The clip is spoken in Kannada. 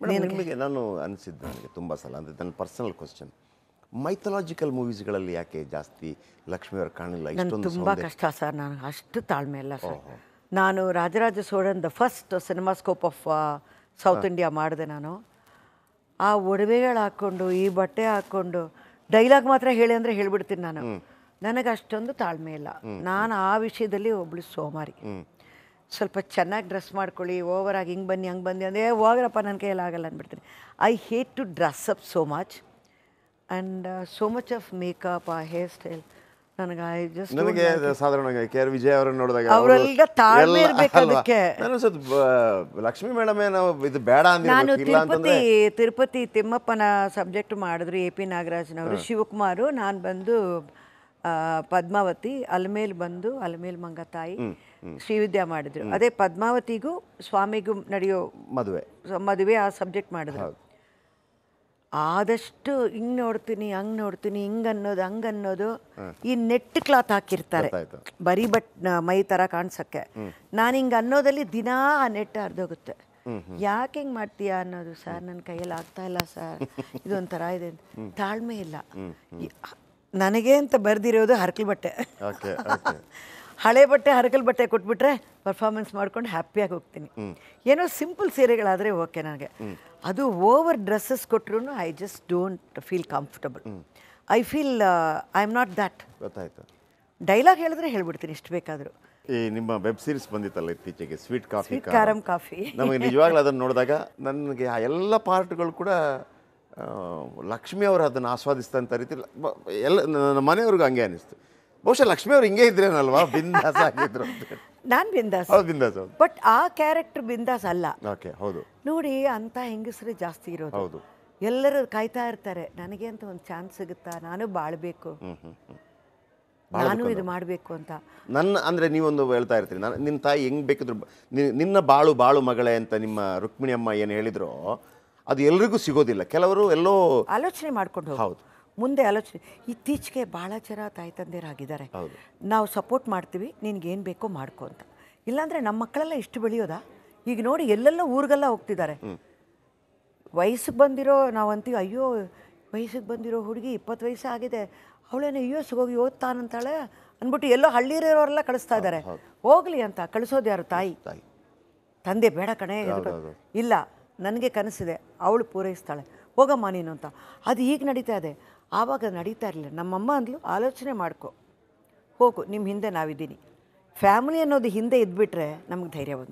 ಮೇಡಮ್ ನಿಮಗೆ ನಾನು ಅನಿಸಿದ್ದು ನನಗೆ ತುಂಬ ಸಲ ಅಂದರೆ ನನ್ನ ಪರ್ಸನಲ್ ಕ್ವಶನ್ ಮೈಥಲಾಜಿಕಲ್ ಮೂವೀಸ್ಗಳಲ್ಲಿ ಯಾಕೆ ಜಾಸ್ತಿ ಲಕ್ಷ್ಮಿಯವ್ರ ಕಾಣಿಲ್ಲ ನನ್ಗೆ ಇಷ್ಟೊಂದು ತುಂಬ ಸೌಂದರ್ಯ ಕಷ್ಟ ಸರ್ ನಾನು ಅಷ್ಟು ತಾಳ್ಮೆ ಇಲ್ಲ ಸರ್ ನಾನು Rajaraja Cholan the first cinemascope of South India ಮಾಡಿದೆ ನಾನು ಆ ಒಡವೆಗಳು ಹಾಕ್ಕೊಂಡು ಈ ಬಟ್ಟೆ ಹಾಕ್ಕೊಂಡು ಡೈಲಾಗ್ ಮಾತ್ರ ಹೇಳಿ ಅಂದರೆ ಹೇಳ್ಬಿಡ್ತೀನಿ ನಾನು ನನಗೆ ಅಷ್ಟೊಂದು ತಾಳ್ಮೆ ಇಲ್ಲ ನಾನು ಆ ವಿಷಯದಲ್ಲಿ ಒಬ್ಳು ಸೋಮಾರಿ ಸ್ವಲ್ಪ ಚೆನ್ನಾಗಿ ಡ್ರೆಸ್ ಮಾಡ್ಕೊಳ್ಳಿ ಓವರ್ ಆಗಿ ಹಿಂಗೆ ಬನ್ನಿ ಹಂಗೆ ಬನ್ನಿ ಅಂದರೆ ಹೋಗ್ರಪ್ಪ ನನ್ನ ಕೈಯಲ್ಲಿ ಆಗಲ್ಲ ಅಂದ್ಬಿಡ್ತೀನಿ I hate to dress up so much and so much of makeup ಆ ಹೇರ್ ಸ್ಟೈಲ್ ನನಗೆ ಐ ಜಸ್ಟ್ ನನಗೆ ಅದು ಸಾಧಾರಣವಾಗಿ ಕೆ ಆರ್ ವಿಜಯ್ ಅವರನ್ನು ನೋಡಿದಾಗ ಅವ್ರೆಲ್ಲ ತಾಳ್ಮೆ ಇರ್ಬೇಕು ಅದಕ್ಕೆ. ನಾನು ಸ್ವಲ್ಪ ಬ- ಲಕ್ಷ್ಮೀ ಮೇಡಮೇ ನಾವು ಇದು ಬೇಡ ನಾನು ಅಂದಿರ್ಬೇಕು ಇಲ್ಲ ತಿರುಪತಿ ಅಂತಂದ್ರೆ ತಿರುಪತಿ ತಿಮ್ಮಪ್ಪನ ಸಬ್ಜೆಕ್ಟ್ ಮಾಡಿದ್ರು ಎ ಪಿ ನಾಗರಾಜನವರು ಶಿವಕುಮಾರು ನಾನು ಬಂದು ಆ, ಪದ್ಮಾವತಿ ಅಲ್ಮೇಲ್ ಬಂದು ಅಲ್ಮೇಲ್ ಮಂಗತಾಯಿ ಶ್ರೀವಿದ್ಯಾ ಮಾಡಿದ್ರು ಅದೇ ಪದ್ಮಾವತಿಗೂ ಸ್ವಾಮಿಗೂ ನಡೆಯೋ ಮದುವೆ ಸ- ಮದುವೆ ಆ ಸಬ್ಜೆಕ್ಟ್ ಮಾಡಿದ್ರು ಆದಷ್ಟು ಹಿಂಗ್ ನೋಡ್ತೀನಿ ಹಂಗ್ ನೋಡ್ತೀನಿ ಹಿಂಗ್ ಅನ್ನೋದು ಹಂಗ್ ಅನ್ನೋದು ಈ ನೆಟ್ ಕ್ಲಾತ್ ಹಾಕಿರ್ತಾರೆ ಗೊತ್ತಾಯ್ತು. ಬರೀ ಬಟ್ ಮೈ ಥರ ಕಾಣಿಸೋಕ್ಕೆ ನಾನು ಹಿಂಗೆ ಅನ್ನೋದಲ್ಲಿ ದಿನಾ ಆ ನೆಟ್ ಹರಿದೋಗುತ್ತೆ ಯಾಕೆ ಹಿಂಗೆ ಮಾಡ್ತೀಯಾ ಅನ್ನೋದು ಸರ್ ನನ್ನ ಕೈಯಲ್ಲಿ ಆಗ್ತಾ ಇಲ್ಲ ಸರ್ ಇದೊಂಥರ ಇದೆ ಅಂತ. ತಾಳ್ಮೆ ಇಲ್ಲ ಈ- ನನಗೆ ಅಂತ ಬರ್ದಿರೋದು ಹರಕಲ್ ಬಟ್ಟೆ ಓಕೆ ಓಕೆ ಹಳೆ ಬಟ್ಟೆ ಹರಕಲ್ ಬಟ್ಟೆ ಕೊಟ್ಬಿಟ್ರೆ ಪರ್ಫಾರ್ಮೆನ್ಸ್ ಮಾಡ್ಕೊಂಡು ಹ್ಯಾಪಿಯಾಗಿ ಹೋಗ್ತೀನಿ ಏನೋ ಸಿಂಪಲ್ ಸೀರೆಗಳಾದರೆ ಓಕೆ ನನಗೆ ಅದು ಓವರ್ ಡ್ರೆಸ್ಸಸ್ ಕೊಟ್ರು I just don't feel comfortable I feel I am not that ಗೊತ್ತಾಯ್ತು ಡೈಲಾಗ್ ಹೇಳಿದ್ರೆ ಹೇಳ್ಬಿಡ್ತೀನಿ ಇಷ್ಟು ಬೇಕಾದರೂ ಈ ನಿಮ್ಮ ವೆಬ್ ಸೀರೀಸ್ ಬಂದಿತ್ತಲ್ಲ ಇತ್ತೀಚೆಗೆ ಸ್ವೀಟ್ ಕಾಫಿ ಸ್ವೀಟ್ ಕಾರಂ ಕಾಫಿ ನಮಗೆ ನಿಜವಾಗ್ಲೂ ಅದನ್ನು ನೋಡಿದಾಗ ನನಗೆ ಆ ಎಲ್ಲ ಪಾರ್ಟ್ಗಳು ಕೂಡ ಆ, ಲಕ್ಷ್ಮಿ ಅವರು ಅದನ್ನು ಆಸ್ವಾದಿಸ್ತಂಥ ರೀತಿ ಬ- ಎಲ್ಲ ನನ್ನ ಮನೆಯವ್ರಿಗೂ ಹಂಗೆ ಅನಿಸ್ತು ಬಹುಶಃ ಲಕ್ಷ್ಮಿ ಅವ್ರು ಹಿಂಗೆ ಇದ್ರೇನಲ್ವಾ ಬಿಂದಾಸ್ ಆಗಿದ್ರು ಅಂತ ನಾನು ಬಿಂದಾಸ್ ಹೌದು ಬಿಂದಾಸ್ ಹೌದು ಬಟ್ ಆ ಕ್ಯಾರೆಕ್ಟರ್ ಬಿಂದಾಸ್ ಅಲ್ಲ ಓಕೆ ಹೌದು ನೋಡಿ ಅಂಥ ಹೆಂಗಸರು ಜಾಸ್ತಿ ಇರೋದು ಹೌದು ಎಲ್ಲರೂ ಕಾಯ್ತಾ ಇರ್ತಾರೆ ನನಗೆ ಅಂತ ಒಂದು ಚಾನ್ಸ್ ಸಿಗುತ್ತಾ ನಾನು ಬಾಳ್ಬೇಕು ಹ್ಮ್ ಹ್ಮ್ ಹ್ಮ್. ನಾನು ಇದು ಮಾಡಬೇಕು ಅಂತ ನನ್ನ ಅಂದರೆ ನೀವೊಂದು ಹೇಳ್ತಾ ಇರ್ತೀರಿ ನಾನು ನಿನ್ನ ತಾಯಿ ಹೆಂಗೆ ಬೇಕಿದ್ರು ಬ- ನಿ- ನಿನ್ನ ಬಾಳು ಬಾಳು ಮಗಳೇ ಅಂತ ನಿಮ್ಮ ರುಕ್ಮಿಣಿ ಅಮ್ಮ ಏನು ಹೇಳಿದ್ರೋ ಅದು ಎಲ್ರಿಗೂ ಸಿಗೋದಿಲ್ಲ ಕೆಲವರು ಎಲ್ಲೋ ಆಲೋಚನೆ ಮಾಡ್ಕೊಂಡು ಹೋಗು ಹೌದು. ಮುಂದೆ ಆಲೋಚನೆ ಇತ್ತೀಚೆಗೆ ಭಾಳ ಜನ ತಾಯಿ ತಂದೆಯರಾಗಿದ್ದಾರೆ ಹೌದು. ನಾವು ಸಪೋರ್ಟ್ ಮಾಡ್ತೀವಿ ನಿನ್ಗೆ ಏನು ಬೇಕೋ ಮಾಡ್ಕೊ ಅಂತ ಇಲ್ಲಾಂದರೆ ನಮ್ಮ ಮಕ್ಕಳೆಲ್ಲ ಇಷ್ಟು ಬೆಳೆಯೋದಾ ಈಗ ನೋಡಿ ಎಲ್ಲೆಲ್ಲ ಊರಿಗೆಲ್ಲ ಹೋಗ್ತಿದ್ದಾರೆ ವಯಸ್ಸಿಗೆ ಬಂದಿರೋ ನಾವು ಅಂತೀವಿ ಅಯ್ಯೋ ವಯಸ್ಸಿಗೆ ಬಂದಿರೋ ಹುಡುಗಿ ಇಪ್ಪತ್ತು ವಯಸ್ಸು ಆಗಿದೆ ಅವಳೇನೋ ಯು ಎಸ್ ಹೋಗಿ ಓದ್ತಾನಂತಾಳೆ ಅಂದ್ಬಿಟ್ಟು ಎಲ್ಲೋ ಹಳ್ಳಿರೋರೆಲ್ಲ ಕಳಿಸ್ತಾ ಇದ್ದಾರೆ ಹೋಗ್ಲಿ ಅಂತ ಕಳಿಸೋದು ಯಾರು ತಾಯಿ ತಾಯಿ ತಂದೆ ಬೇಡ ಕಣೆ ಎದುರು- ಹೌದು. ಇಲ್ಲ ನನಗೆ ಕನಸಿದೆ ಅವಳು ಪೂರೈಸ್ತಾಳೆ ಹೋಗಮ್ಮ ನೀನು ಅಂತ ಅದು ಈಗ ನಡೀತಾ ಇದೆ ಆವಾಗ ನಡೀತಾ ಇರಲಿಲ್ಲ ನಮ್ಮಮ್ಮ ಅಂದ್ಲು ಆಲೋಚನೆ ಮಾಡ್ಕೊ ಹೋಗು ನಿಮ್ಮ ಹಿಂದೆ ನಾವಿದ್ದೀನಿ ಫ್ಯಾಮಿಲಿ ಅನ್ನೋದು ಹಿಂದೆ ಇದ್ಬಿಟ್ರೆ ನಮ್ಗೆ ಧೈರ್ಯ ಬಂತು